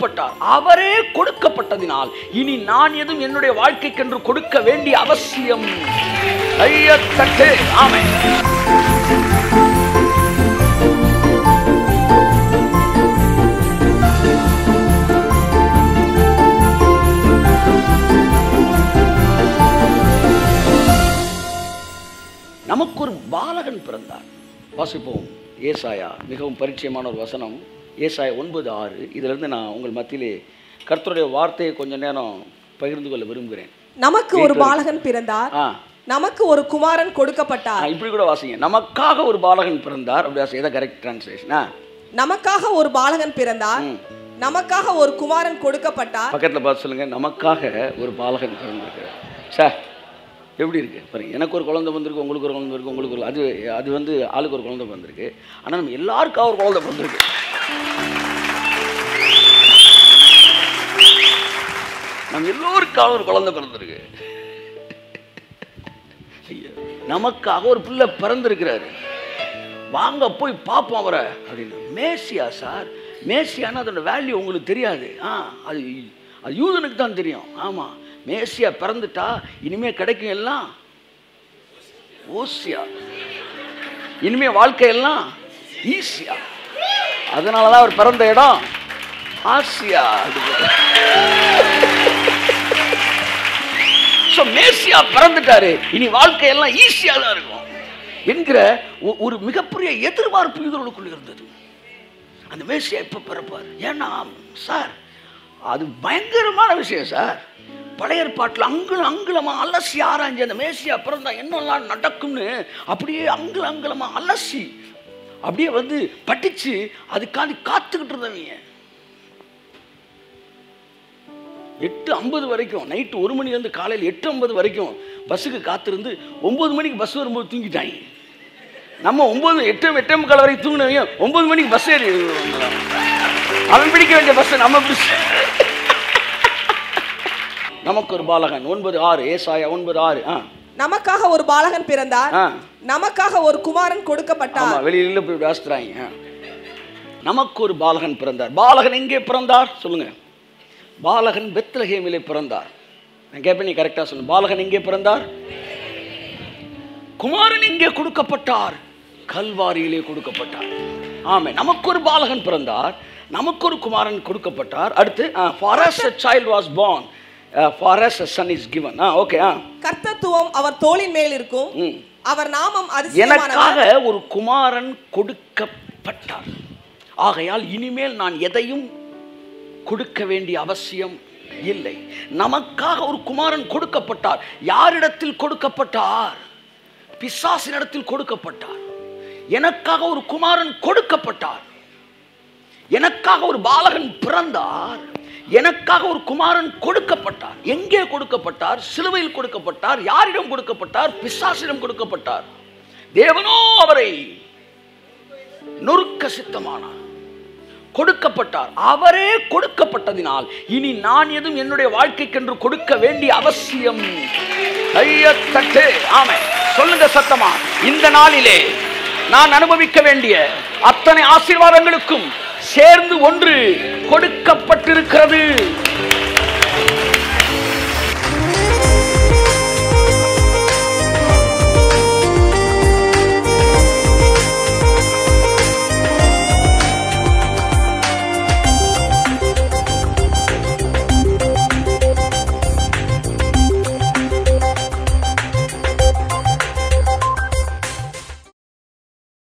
கொடுக்கப்பட்டார் அவரே கொடுக்கப்பட்டதினால் இனி நான் எதுவும் என்னுடைய வாழ்க்கைக்கென்று கொடுக்க வேண்டிய அவசியம் கையத்தட்டு ஆமென் நமக்கு ஒரு பாலகன் பிறந்தார் வாசிப்போம் ஏசாயா மிகவும் பரிச்சயமான ஒரு வசனம் ஏசாயா ஒன்பது ஆறு இதிலிருந்து நான் உங்கள் மத்தியிலே கர்த்தருடைய வார்த்தையை கொஞ்ச நேரம் பகிர்ந்து கொள்ள விரும்புகிறேன் நமக்கு ஒரு பாலகன் பிறந்தார் ஆ நமக்கு ஒரு குமாரன் கொடுக்கப்பட்டார் ஆ, இப்படி கூட வாசிங்க நமக்காக ஒரு பாலகன் பிறந்தார் அப்படி வாசி இதான் கரெக்ட் டிரான்ஸ்லேஷனா நமக்காக ஒரு பாலகன் பிறந்தார் நமக்காக ஒரு குமாரன் கொடுக்கப்பட்டார் பக்கத்தில் பார்த்து சொல்லுங்க நமக்காக ஒரு பாலகன் பிறந்திருக்கிறார் சார் எப்படி இருக்கு பாருங்க எனக்கு ஒரு குழந்தை வந்திருக்கு உங்களுக்கு ஒரு குழந்தை இருக்கு உங்களுக்கு ஒரு அது அது வந்து ஆளுக்கு ஒரு குழந்தை வந்திருக்கு ஆனால் நம்ம எல்லாருக்காக ஒரு குழந்தை பிறந்திருக்கு நம்ம எல்லோருக்காக ஒரு குழந்தை பிறந்திருக்கு ஐயா, நமக்காக ஒரு பிள்ளை பிறந்திருக்கிறாரு வாங்க போய் பார்ப்போம் அவரை அப்படின்னு மேசியா சார் மேசியானா அதோட வேல்யூ உங்களுக்கு தெரியாது ஆ அது அது யூதனுக்கு தான் தெரியும் ஆமாம் மேசியா பிறந்துட்டா இனிமே கிடைக்கும் எல்லாம் ஓசியா இனிமே வாழ்க்கையெல்லாம் ஈஸியா அதனால தான் அவர் பிறந்த இடம் ஆசியா ஸோ மேசியா பிறந்துட்டாரு இனி வாழ்க்கையெல்லாம் ஈஸியாக தான் இருக்கும் என்கிற ஒ- ஒரு மிகப்பெரிய எதிர்பார்ப்பு இதர்களுக்குள் இருந்தது அந்த மேசியா எப்போ பிறப்பார் ஏன்னா சார் அது பயங்கரமான விஷயம் சார் பழைய ஏற்பாட்டில் அங்குலம் அங்குலமா அலசி ஆராய்ஞ்சு அந்த மேசியா பிறந்தா என்னெல்லாம் நடக்கும்னு அப்படியே அங்குல அங்குலமா அலசி அப்படியே வந்து படிச்சு அதுக்காண்டி காத்துக்கிட்டு இருந்தவங்க எட்டு ஐம்பது வரைக்கும் நைட்டு ஒரு மணிலேருந்து காலையில் எட்டு ஐம்பது வரைக்கும் பஸ்ஸுக்கு காத்திருந்து ஒம்பது மணிக்கு பஸ் வரும்போது தூங்கிட்டாங்க நம்ம ஒம்பது எட்டு எட்டே முக்கால் வரைக்கும் தூங்கினவங்க ஒம்பது மணிக்கு பஸ் ஏறி அவன் பிடிக்க வேண்டிய பஸ் நம்ம பிடிச்சு நமக்கு ஒரு பாலகன் ஒன்பது ஆறு ஏசாயா ஒன்பது ஆறு ஆ நமக்காக ஒரு பாலகன் பிறந்தார் ஆ நமக்காக ஒரு குமாரன் கொடுக்கப்பட்டார் ஆமா வெளியில போய் வாசித்துறாங்க நமக்கு ஒரு பாலகன் பிறந்தார் பாலகன் எங்கே பிறந்தார் சொல்லுங்க பாலகன் பெத்லஹேமிலே பிறந்தார் நான் கேட்பேன் நீ கரெக்டாக சொல்லு பாலகன் எங்கே பிறந்தார் குமாரன் எங்கே கொடுக்கப்பட்டார் கல்வாரியிலே கொடுக்கப்பட்டார் ஆமே நமக்கு ஒரு பாலகன் பிறந்தார் நமக்கு ஒரு குமாரன் கொடுக்கப்பட்டார் அடுத்து for us a child was born for us a son is given ஆ ஓகே ஆ கர்த்தத்துவம் அவர் தோளின் மேல் இருக்கும் ம் அவர் நாமம் அதிசயமானவர் எனக்காக ஒரு குமாரன் கொடுக்கப்பட்டார் ஆகையால் இனிமேல் நான் எதையும் கொடுக்க வேண்டிய அவசியம் இல்லை நமக்காக ஒரு குமாரன் கொடுக்கப்பட்டார் யாரிடத்தில் கொடுக்கப்பட்டார் பிசாசினிடத்தில் கொடுக்கப்பட்டார் எனக்காக ஒரு குமாரன் கொடுக்கப்பட்டார் எனக்காக ஒரு பாலகன் பிறந்தார் எனக்காக ஒரு குமாரன் கொடுக்கப்பட்டார் எங்கே கொடுக்கப்பட்டார் சிலுவையில் கொடுக்கப்பட்டார் யாரிடம் கொடுக்கப்பட்டார் பிசாசிடம் கொடுக்கப்பட்டார் தேவனோ அவரை நொறுக்க சித்தமானார் கொடுக்கப்பட்டார் அவரே கொடுக்கப்பட்டதினால் இனி நான் எதுவும் என்னுடைய வாழ்க்கைக்கென்று கொடுக்க வேண்டிய அவசியம் கையத்தட்டு ஆமை சொல்லுங்க சத்தமா இந்த நாளிலே நான் அனுபவிக்க வேண்டிய அத்தனை ஆசீர்வாதங்களுக்கும் சேர்ந்து ஒன்று கொடுக்கப்பட்டிருக்கிறது